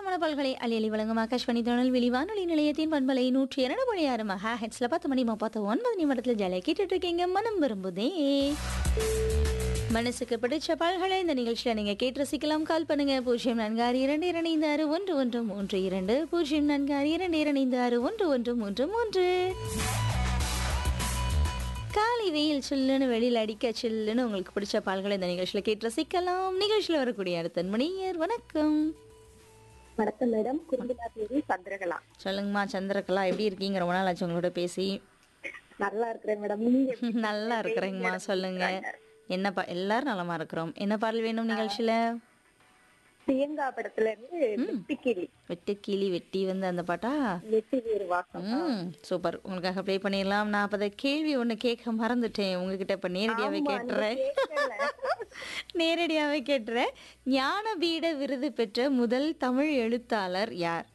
வித்தியாசமான பல்களை அலையலி வழங்கும் ஆகாஷ்வாணி திருநெல்வேலி வானொலி நிலையத்தின் பண்பலை நூற்றி இரண்டு புள்ளி ஆறு மகா ஹெட்ஸ்ல பத்து மணி முப்பத்து ஒன்பது நிமிடத்தில் ஜாலியாக கேட்டுட்டு இருக்கீங்க மனம் விரும்புதே மனசுக்கு பிடிச்ச பால்களை இந்த நிகழ்ச்சியில் நீங்கள் கேட்டு ரசிக்கலாம் கால் பண்ணுங்க பூஜ்ஜியம் நான்கு ஆறு இரண்டு இரண்டு ஆறு ஒன்று ஒன்று மூன்று இரண்டு பூஜ்ஜியம் நான்கு ஆறு இரண்டு இரண்டு ஆறு ஒன்று ஒன்று மூன்று மூன்று காலை வெயில் சில்லுன்னு வெளியில் அடிக்க சில்லுன்னு உங்களுக்கு பிடிச்ச பால்களை இந்த நிகழ்ச்சியில் கேட்டு ரசிக்கலாம் நிகழ்ச்சியில் வரக்கூடிய அடுத்த மணியர் வணக்கம் வணக்கம் மேடம் குறும்பிலா தேவி சந்திரகலா சொல்லுங்கம்மா சந்திரகலா எப்படி இருக்கீங்க ரொம்ப நாள் ஆச்சு உங்களோட பேசி நல்லா இருக்கிறேன் மேடம் நீங்க எப்படி நல்லா இருக்கிறேங்கம்மா சொல்லுங்க என்ன பா எல்லாரும் நலமா இருக்கிறோம் என்ன பாடல் வேணும் நிகழ்ச்சியில பிரியங்கா படத்துல இருந்து வெட்டிக்கிளி வெட்டுக்கிளி வெட்டி வந்து அந்த பாட்டா வெட்டி வேறு வாசம் ம் சூப்பர் உங்களுக்காக ப்ளே பண்ணிடலாம் நான் அப்போ கேள்வி ஒன்று கேட்க மறந்துட்டேன் உங்ககிட்ட இப்போ நேரடியாகவே ஆமா, கேட்டுறேன் நீங்க கேட்கல. நேரடியாகவே கேட்டுறேன் ஞானபீட விருது பெற்ற முதல் தமிழ் எழுத்தாளர் யார்